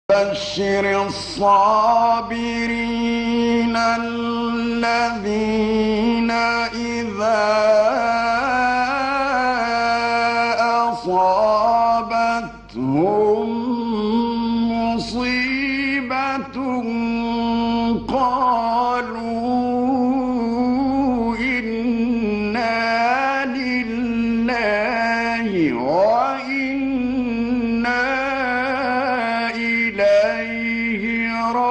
بشر الصابرين الذين إذا أصابتهم مصيبة قالوا إنا لله وإنا إليه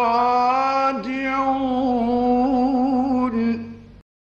راجعون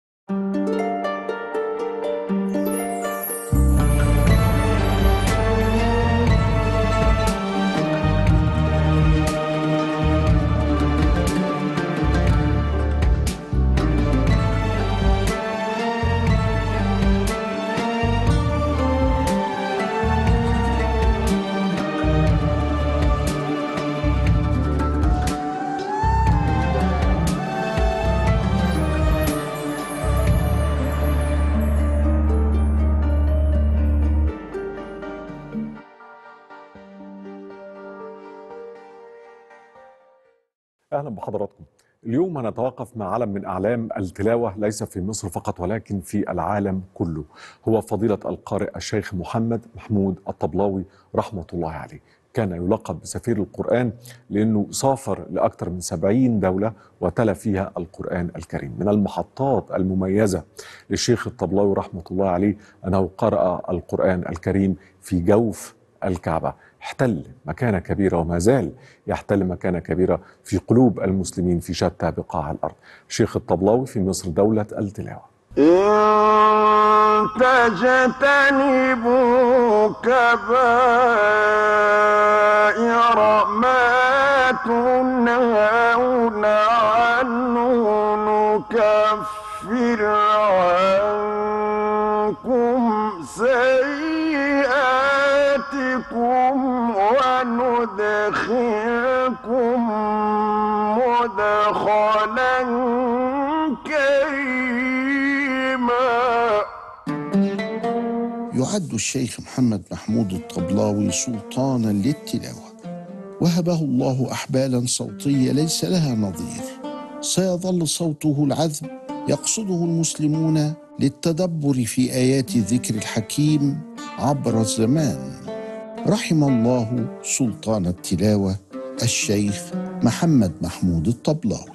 اهلا بحضراتكم. اليوم هنتوقف مع علم من اعلام التلاوه ليس في مصر فقط ولكن في العالم كله. هو فضيله القارئ الشيخ محمد محمود الطبلاوي رحمه الله عليه. كان يلقب بسفير القرآن لأنه سافر لأكثر من سبعين دولة وتلا فيها القرآن الكريم من المحطات المميزة للشيخ الطبلاوي رحمة الله عليه أنه قرأ القرآن الكريم في جوف الكعبة احتل مكانة كبيرة وما زال يحتل مكانة كبيرة في قلوب المسلمين في شتى بقاع الأرض الشيخ الطبلاوي في مصر دولة التلاوة إن تجتنبوا كبائر ما تنهون عنه نكفر عنكم سيئاتكم وندخلكم مدخلا كريما يعد الشيخ محمد محمود الطبلاوي سلطانا للتلاوه وهبه الله احبالا صوتيه ليس لها نظير سيظل صوته العذب يقصده المسلمون للتدبر في ايات ذكر الحكيم عبر الزمان رحم الله سلطان التلاوه الشيخ محمد محمود الطبلاوي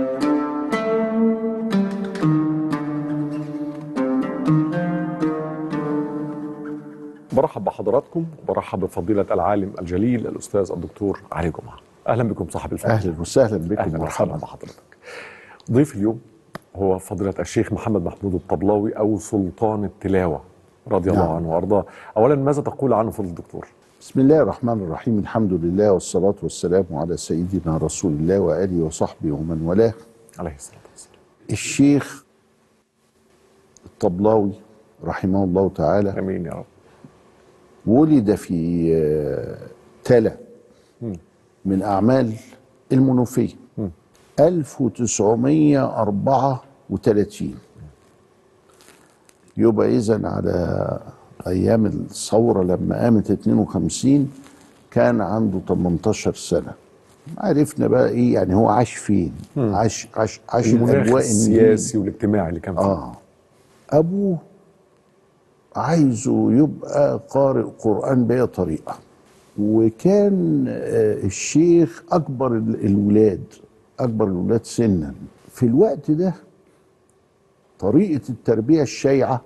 برحب بحضراتكم وبرحب بفضيلة العالم الجليل الأستاذ الدكتور علي جمعة أهلا بكم صاحب الفضل اهلا وسهلا بكم أهلا مرحبا وسهلا بحضرتك ضيف اليوم هو فضيلة الشيخ محمد محمود الطبلاوي أو سلطان التلاوة رضي الله نعم. عنه وأرضاه أولا ماذا تقول عنه فضل الدكتور بسم الله الرحمن الرحيم الحمد لله والصلاة والسلام على سيدنا رسول الله وآله وصحبه ومن والاه عليه الصلاة والسلام الشيخ الطبلاوي رحمه الله تعالى أمين يا رب ولد في آه، تلا من أعمال المنوفية 1934 يبقى إذا على أيام الثورة لما قامت 52 كان عنده 18 سنة عرفنا بقى إيه يعني هو عاش فين عاش عاش عاش المناخ الأجواء السياسي والاجتماعي اللي كان فيه آه أبوه عايزه يبقى قارئ قرآن بأي طريقة وكان آه، الشيخ أكبر ال- الولاد أكبر الولاد سنا في الوقت ده طريقة التربية الشيعة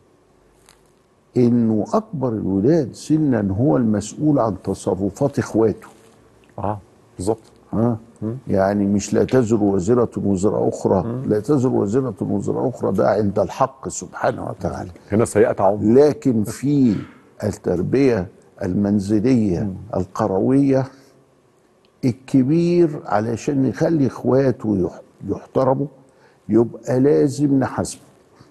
إنه أكبر الولاد سنا هو المسؤول عن تصرفات إخواته اه بالظبط ها يعني مش لا تزر وزرة وزر أخرى لا تزر وزرة وزر أخرى ده عند الحق سبحانه وتعالى هنا سيئة عمر لكن في التربية المنزلية القروية الكبير علشان يخلي اخواته يح- يحترموا يبقى لازم نحاسبه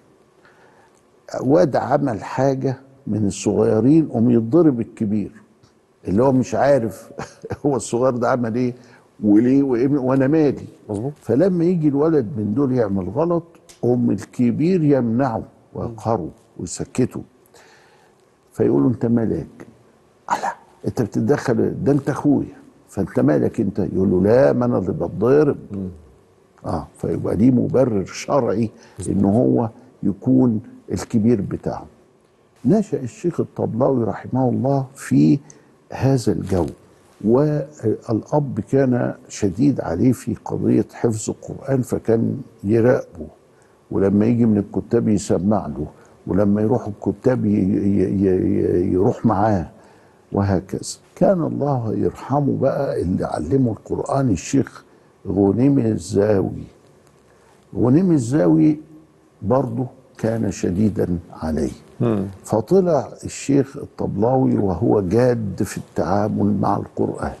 واد عمل حاجة من الصغيرين قوم يتضرب الكبير اللي هو مش عارف هو الصغير ده عمل ايه وليه وإيه وانا مالي مظبوط فلما يجي الولد من دول يعمل غلط ام الكبير يمنعه ويقهره ويسكته فيقول له انت مالك الله انت بتتدخل ده انت اخويا فانت مالك انت يقول له لا ما انا اللي بتضرب اه فيبقى ليه مبرر شرعي ان هو يكون الكبير بتاعه نشأ الشيخ الطبلاوي رحمه الله في هذا الجو والأب كان شديد عليه في قضية حفظ القرآن فكان يراقبه ولما يجي من الكتاب يسمع له ولما يروح الكتاب ي- ي- ي- يروح معاه وهكذا كان الله يرحمه بقى اللي علمه القرآن الشيخ غنيم الزاوي غنيم الزاوي برضه كان شديدا عليه فطلع الشيخ الطبلاوي وهو جاد في التعامل مع القرآن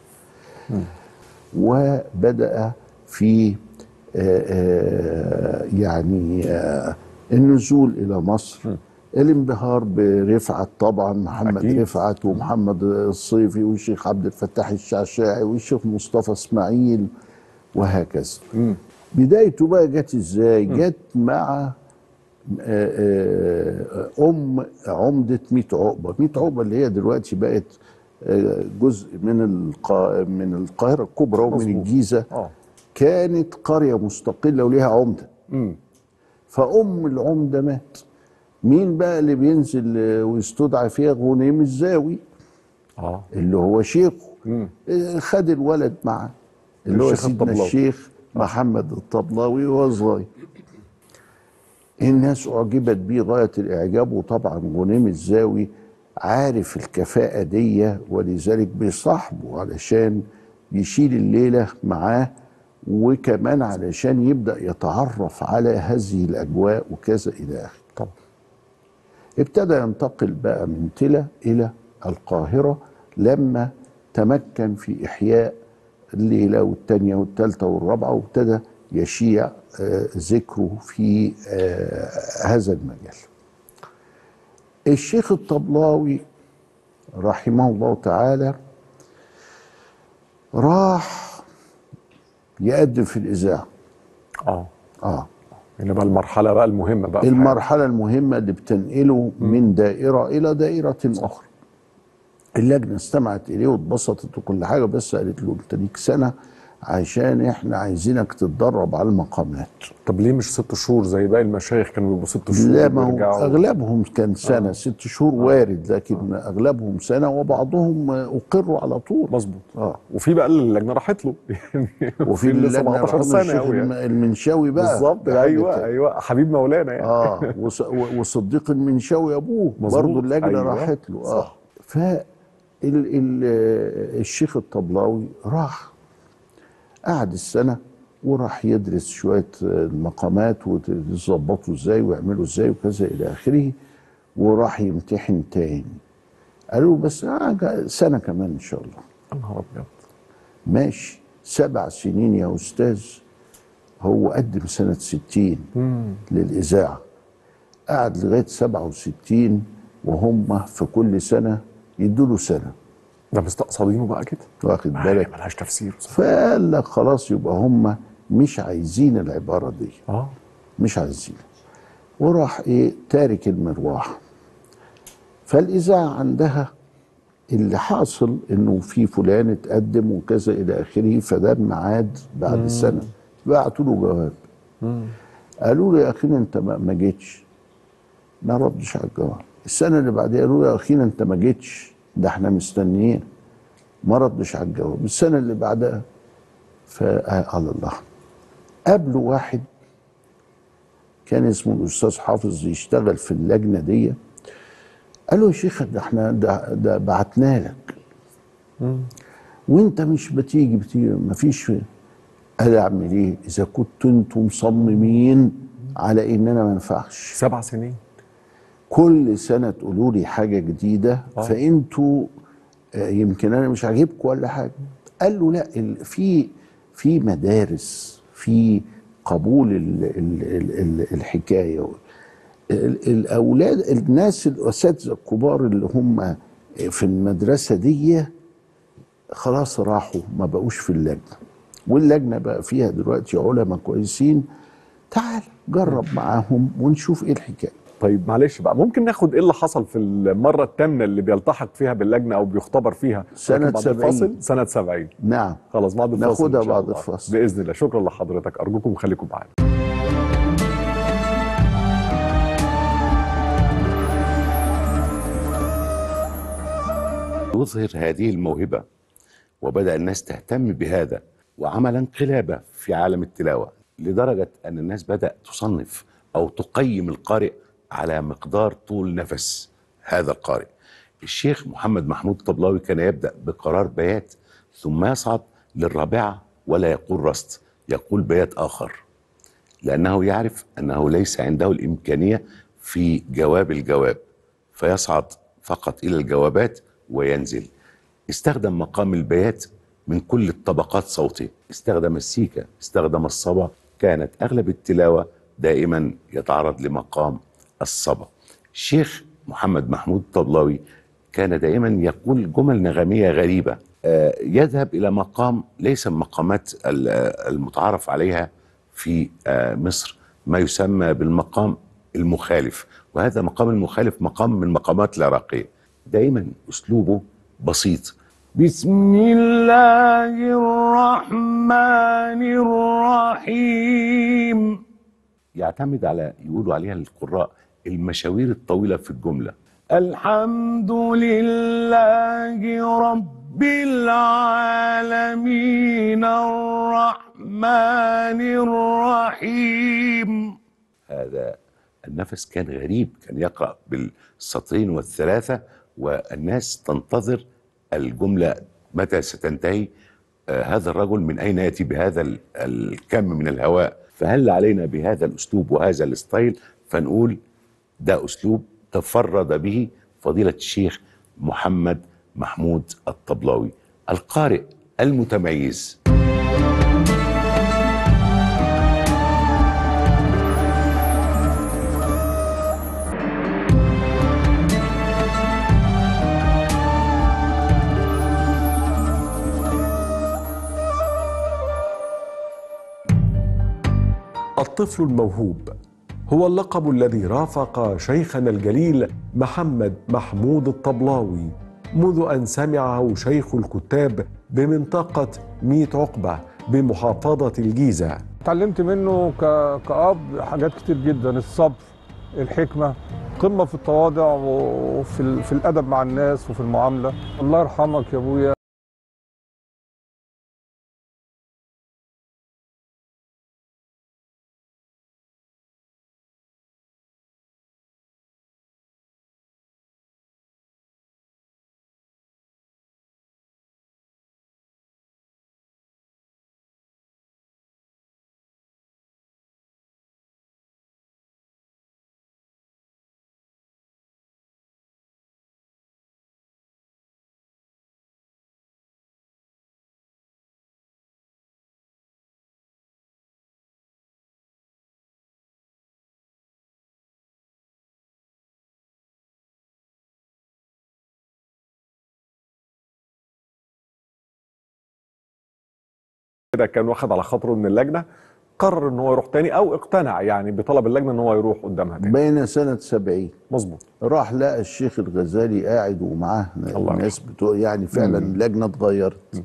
وبدأ في آه، آه، يعني آه، النزول إلى مصر الانبهار برفعت طبعا محمد أكيد. رفعت ومحمد الصيفي والشيخ عبد الفتاح الشعشاعي والشيخ مصطفى اسماعيل وهكذا بدايته بقى جت ازاي جت مع آه، آه، ام عمده ميت عقبه ميت عقبه اللي هي دلوقتي بقت آه، جزء من القا... من القاهره الكبرى ومن مظبوط. الجيزه اه كانت قريه مستقله وليها عمده امم فام العمده مات مين بقى اللي بينزل آه، ويستدعى فيها غنيم الزاوي اه اللي هو شيخه مم. آه، خد الولد معاه اللي هو الشيخ سيدنا الطبلاوي. الشيخ محمد الطبلاوي وهو صغير الناس أعجبت بيه غاية الإعجاب وطبعا غنيم الزاوي عارف الكفاءة دي ولذلك بيصاحبه علشان يشيل الليلة معاه وكمان علشان يبدأ يتعرف على هذه الأجواء وكذا إلى آخره طبعا ابتدى ينتقل بقى من تلا إلى القاهرة لما تمكن في إحياء الليلة والتانية والتالتة والرابعة وابتدى يشيع آه، ذكره في آه، هذا المجال الشيخ الطبلاوي رحمه الله تعالى راح يقدم في الإذاعة اه آه هنا بقى المرحله بقى المهمه بقى في حياته. المرحلة المهمة اللي بتنقله من دائرة إلى دائرة أخرى اللجنة استمعت إليه واتبسطت وكل حاجة بس قالت له أنت ليك سنة عشان إحنا عايزينك تتدرب على المقامات طب ليه مش ست شهور زي باقي المشايخ كانوا بيبقوا ست شهور لا ما هو ويرجعوا؟ أغلبهم كان سنة آه. ست شهور وارد لكن أغلبهم سنة وبعضهم أقروا على طول مظبوط آه. وفي بقى اللي اللجنه راحت له يعني وفي اللي اللجنة 17 رحمه سنه الشيخ قوي الم- يعني. المنشاوي بقى بالظبط ده حاجة ايوه تانية. ايوه حبيب مولانا يعني اه وص- و- وصديق المنشاوي ابوه مظبوط. برضه اللجنه أيوة. راحت له اه صح. ف ال ال الشيخ الطبلاوي راح قعد السنه وراح يدرس شويه المقامات ويظبطوا ازاي ويعملوا ازاي وكذا الى اخره وراح يمتحن تاني قالوا له بس آه سنه كمان ان شاء الله يا نهار ابيض ماشي سبع سنين يا استاذ هو قدم سنه 60 للاذاعه قعد لغايه 67 وهم في كل سنه يدوا له سنه ده مستقصدينه بقى كده واخد ما هي بالك ملهاش تفسير فقال لك خلاص يبقى هم مش عايزين العباره دي اه مش عايزين وراح ايه تارك المروح فالاذاعه عندها اللي حاصل انه في فلان اتقدم وكذا الى اخره فده الميعاد بعد سنه بعتوا له جواب قالوا له يا اخينا انت ما ما جيتش ما ردش على الجواب السنه اللي بعدها قالوا له يا اخينا انت ما جيتش ده احنا مستنيين ما ردش على الجواب السنه اللي بعدها فقال الله قابلوا واحد كان اسمه الاستاذ حافظ يشتغل في اللجنه دي قال له يا شيخ ده احنا ده, ده بعتنا لك وانت مش بتيجي بتيجي ما فيش قال اعمل ايه اذا كنتوا انتم مصممين على ان انا ما انفعش سبع سنين كل سنه تقولوا لي حاجه جديده آه. فانتوا آه، يمكن انا مش عاجبكم ولا حاجه قال له لا ال- في في مدارس في قبول ال ال ال ال الحكايه ال- الاولاد الناس الاساتذه الكبار اللي هم في المدرسه دي خلاص راحوا ما بقوش في اللجنه واللجنه بقى فيها دلوقتي علماء كويسين تعال جرب معاهم ونشوف ايه الحكايه طيب معلش بقى ممكن ناخد ايه اللي حصل في المره الثامنه اللي بيلتحق فيها باللجنه او بيختبر فيها سنة لكن بعد 70. الفاصل سنه 70 نعم خلاص بعد الفاصل ناخدها إن شاء بعد الله. الفاصل. باذن الله شكرا لحضرتك ارجوكم خليكم معانا يظهر هذه الموهبة وبدأ الناس تهتم بهذا وعمل انقلابة في عالم التلاوة لدرجة أن الناس بدأ تصنف أو تقيم القارئ على مقدار طول نفس هذا القارئ الشيخ محمد محمود طبلاوي كان يبدأ بقرار بيات ثم يصعد للرابعة ولا يقول رست يقول بيات آخر لأنه يعرف أنه ليس عنده الإمكانية في جواب الجواب فيصعد فقط إلى الجوابات وينزل استخدم مقام البيات من كل الطبقات صوته استخدم السيكة استخدم الصبا كانت أغلب التلاوة دائما يتعرض لمقام الصبا الشيخ محمد محمود طبلاوي كان دائما يقول جمل نغمية غريبة آه، يذهب إلى مقام ليس من مقامات ال- آه، المتعارف عليها في آه، مصر ما يسمى بالمقام المخالف وهذا مقام المخالف مقام من مقامات العراقية دائما أسلوبه بسيط بسم الله الرحمن الرحيم يعتمد على يقولوا عليها القراء المشاوير الطويلة في الجملة الحمد لله رب العالمين الرحمن الرحيم هذا النفس كان غريب كان يقرأ بالسطرين والثلاثة والناس تنتظر الجملة متى ستنتهي آه هذا الرجل من أين يأتي بهذا ال- الكم من الهواء فهل علينا بهذا الأسلوب وهذا الستايل فنقول ده أسلوب تفرد به فضيلة الشيخ محمد محمود الطبلاوي القارئ المتميز الطفل الموهوب هو اللقب الذي رافق شيخنا الجليل محمد محمود الطبلاوي منذ أن سمعه شيخ الكتاب بمنطقة ميت عقبة بمحافظة الجيزة اتعلمت منه ك- كأب حاجات كتير جدا الصبر الحكمة قمة في التواضع وفي ال- في الأدب مع الناس وفي المعاملة الله يرحمك يا أبويا كده كان واخد على خاطره من اللجنة قرر ان هو يروح تاني او اقتنع يعني بطلب اللجنة ان هو يروح قدامها تاني بين سنة سبعين مظبوط راح لقى الشيخ الغزالي قاعد ومعاه الله الناس بتوع يعني فعلا اللجنه اتغيرت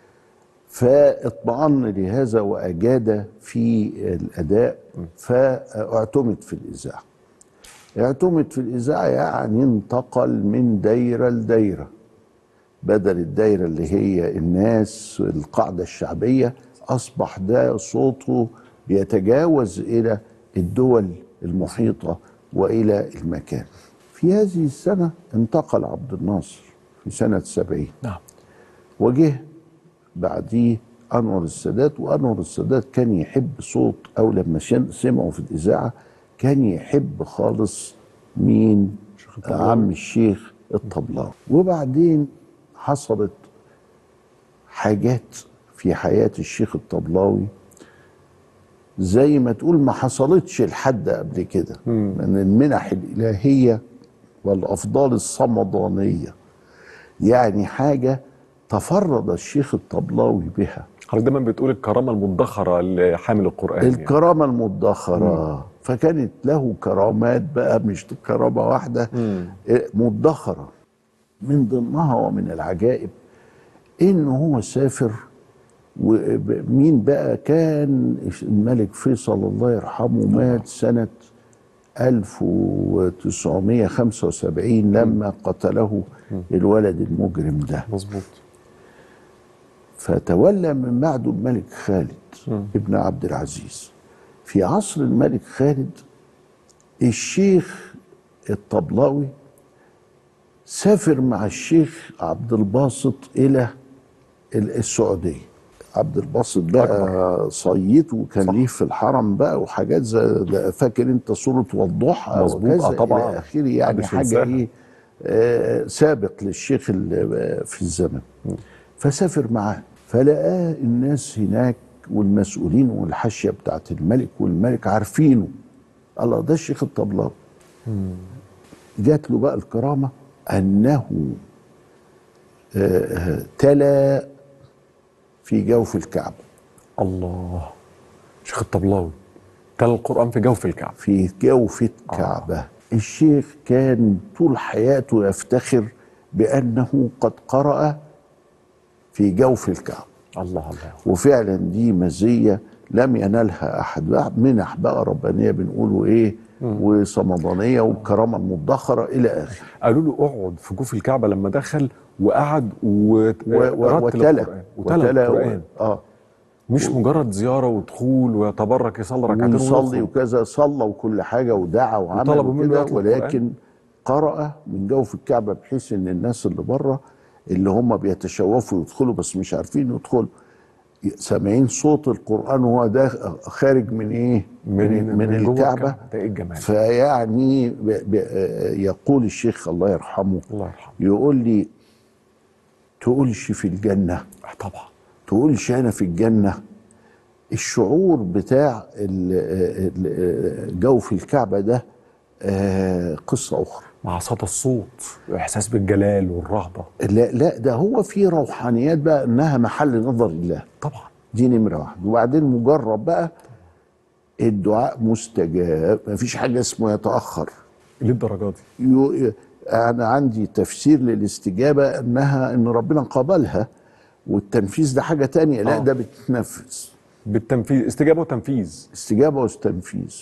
فاطمأن لهذا واجاد في الاداء فاعتمد في الاذاعه اعتمد في الاذاعه يعني انتقل من دايره لدايره بدل الدايره اللي هي الناس القاعده الشعبيه اصبح ده صوته بيتجاوز الى الدول المحيطه والى المكان في هذه السنه انتقل عبد الناصر في سنه سبعين نعم وجه بعديه انور السادات وانور السادات كان يحب صوت او لما شن- سمعوا في الاذاعه كان يحب خالص مين عم الشيخ الطبلاوي وبعدين حصلت حاجات في حياه الشيخ الطبلاوي زي ما تقول ما حصلتش لحد قبل كده من المنح الالهيه والافضال الصمدانيه يعني حاجه تفرد الشيخ الطبلاوي بها حضرتك دايما بتقول الكرامة المدخرة لحامل القرآن يعني. الكرامه المدخره فكانت له كرامات بقى مش كرامه واحده إيه، مدخره من ضمنها ومن العجائب ان هو سافر ومين بقى كان الملك فيصل الله يرحمه مات سنة 1975 لما قتله الولد المجرم ده مظبوط فتولى من بعده الملك خالد ابن عبد العزيز في عصر الملك خالد الشيخ الطبلاوي سافر مع الشيخ عبد الباسط الى ال- السعوديه عبد الباسط بقى صيت وكان ليه في الحرم بقى وحاجات زي ده فاكر انت سوره والضحى مظبوط، وكذا آه طبعاً. الى اخره يعني محدش حاجه ينساها. ايه آه سابق للشيخ ال- في الزمن فسافر معاه فلقاه الناس هناك والمسؤولين والحاشيه بتاعت الملك والملك عارفينه الله ده الشيخ الطبلاوي جات له بقى الكرامه انه آه، آه، تلا في جوف الكعبه الله شيخ الطبلاوي تلا القرآن في جوف الكعب في جوف الكعبه الشيخ كان طول حياته يفتخر بانه قد قرأ في جوف الكعبه الله الله وفعلا دي مزيه لم ينالها احد بقى منح بقى ربانيه بنقوله ايه وصمدانيه والكرامه المدخره الى اخره قالوا له اقعد في جوف الكعبة لما دخل وقعد و- و- ورتل وتلا القرآن وتلا القرآن اه مش مجرد زيارة ودخول ويتبرك يصلي ركعتين ويصلي ويخرج. وكذا صلى وكل حاجه ودعا وعمل وطلبوا منه وكده يتلو ولكن قرأ من جوف الكعبه بحيث ان الناس اللي بره اللي هم بيتشوفوا يدخلوا بس مش عارفين يدخلوا سامعين صوت القرآن وهو ده خارج من ايه؟ من, من, جوه الكعبة ده ايه الجمال فيعني ب ب يقول الشيخ الله يرحمه الله يرحمه يقول لي تقولش في الجنة آه طبعا تقولش أنا في الجنة الشعور بتاع ال- ال- جوف الكعبة ده آه، قصة أخرى مع صدى الصوت واحساس بالجلال والرهبة لا لا ده هو في روحانيات بقى إنها محل نظر الله طبعا دي نمرة واحد وبعدين مجرب بقى الدعاء مستجاب مفيش حاجة اسمه يتأخر للدرجة دي يو- انا عندي تفسير للاستجابه انها ان ربنا قبلها والتنفيذ ده حاجه تانية لا آه. ده بتتنفذ بالتنفيذ استجابة وتنفيذ استجابه واستنفيذ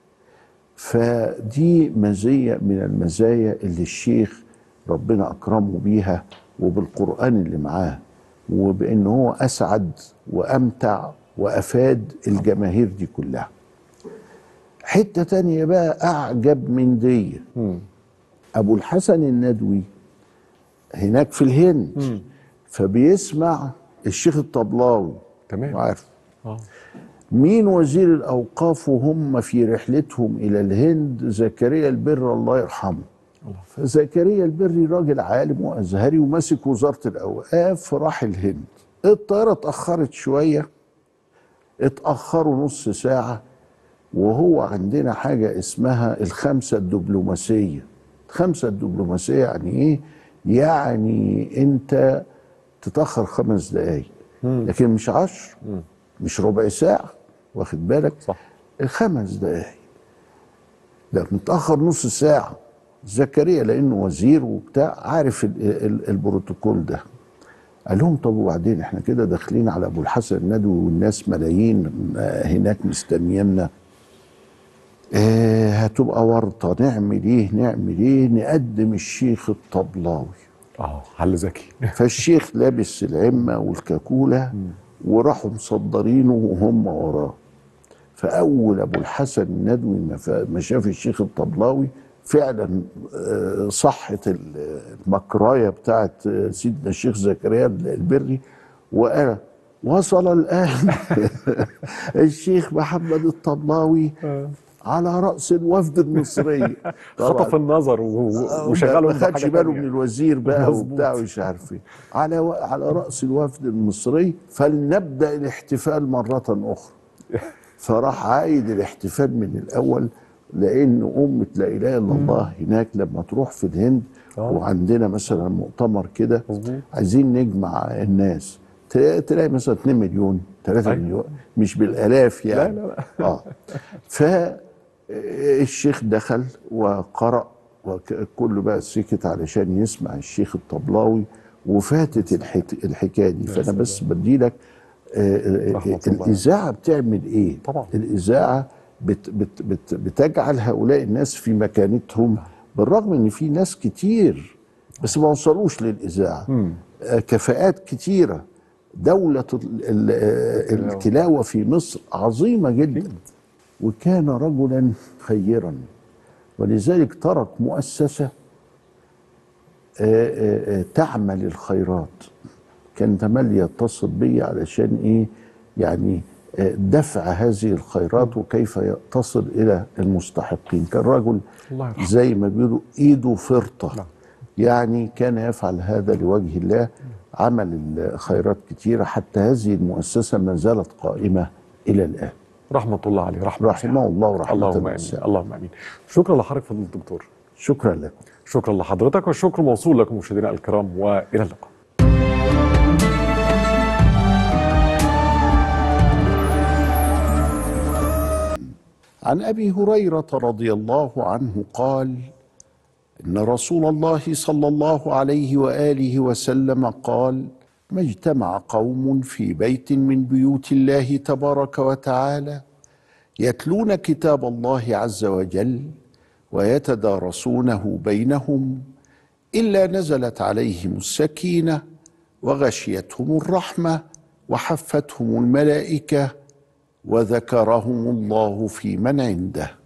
فدي مزيه من المزايا اللي الشيخ ربنا اكرمه بيها وبالقران اللي معاه وبان هو اسعد وامتع وافاد الجماهير دي كلها حته تانية بقى اعجب من دي ابو الحسن الندوي هناك في الهند فبيسمع الشيخ الطبلاوي تمام. عارف اه مين وزير الاوقاف وهم في رحلتهم الى الهند زكريا البر الله يرحمه فزكريا البري راجل عالم وازهري وماسك وزاره الاوقاف راح الهند الطياره اتاخرت شويه اتاخروا نص ساعه وهو عندنا حاجه اسمها الخمسه الدبلوماسيه الخمسه الدبلوماسيه يعني ايه يعني انت تتاخر خمس دقايق لكن مش عشر مش ربع ساعه واخد بالك صح. الخمس دقايق ده متاخر نص ساعه زكريا لانه وزير وبتاع عارف ال ال البروتوكول ده قال لهم طب وبعدين احنا كده داخلين على ابو الحسن الندوي والناس ملايين آه، هناك مستنيانا آه هتبقى ورطه نعمل ايه نعمل ايه نقدم الشيخ الطبلاوي اه حل ذكي فالشيخ لابس العمة والكاكولة وراحوا مصدرينه وهم وراه فأول أبو الحسن الندوي ما فا- ما شاف الشيخ الطبلاوي فعلا آه، صحت ال- المكراية بتاعت آه، سيدنا الشيخ زكريا البري وقال وصل الآن الشيخ محمد الطبلاوي على رأس الوفد المصري طبعاً خطف النظر و- و- وشغله ما في خدش حاجة باله تانية. من الوزير بقى مظبوط. وبتاع ومش عارف ايه على و... على راس الوفد المصري فلنبدا الاحتفال مره اخرى فراح عايد الاحتفال من الاول لان امه لا اله الا الله هناك لما تروح في الهند وعندنا مثلا مؤتمر كده مظبوط. عايزين نجمع الناس تلاقي, تلاقي مثلا 2 مليون 3 أيوة. مليون مش بالالاف يعني لا، لا، اه ف الشيخ دخل وقرأ وكله بقى سكت علشان يسمع الشيخ الطبلاوي وفاتت الحك... الحكايه دي فانا بس بدي لك رحمة الله. الاذاعه بتعمل ايه؟ طبعا. الاذاعه بت بت بت بتجعل هؤلاء الناس في مكانتهم بالرغم ان في ناس كتير بس ما وصلوش للاذاعه آه، كفاءات كتيره دوله ال- ال- آه، التلاوه في مصر عظيمه جدا وكان رجلا خيرا ولذلك ترك مؤسسه آه، آه، آه، تعمل الخيرات كان تملي يتصل بي علشان ايه يعني آه، دفع هذه الخيرات وكيف تصل الى المستحقين كان رجل الله يرحمه. زي ما بيقولوا ايده فرطه نعم. يعني كان يفعل هذا لوجه الله عمل الخيرات كتيره حتى هذه المؤسسه ما زالت قائمه الى الان رحمه الله عليه رحمه رحمه الله ورحمه اللهم امين واسعة. اللهم امين شكرا لحضرتك فضيله الدكتور شكرا لكم شكرا لحضرتك والشكر موصول لكم مشاهدينا الكرام والى اللقاء عن ابي هريره رضي الله عنه قال ان رسول الله صلى الله عليه واله وسلم قال ما اجتمع قوم في بيت من بيوت الله تبارك وتعالى يتلون كتاب الله عز وجل ويتدارسونه بينهم الا نزلت عليهم السكينه وغشيتهم الرحمه وحفتهم الملائكه وذكرهم الله في من عنده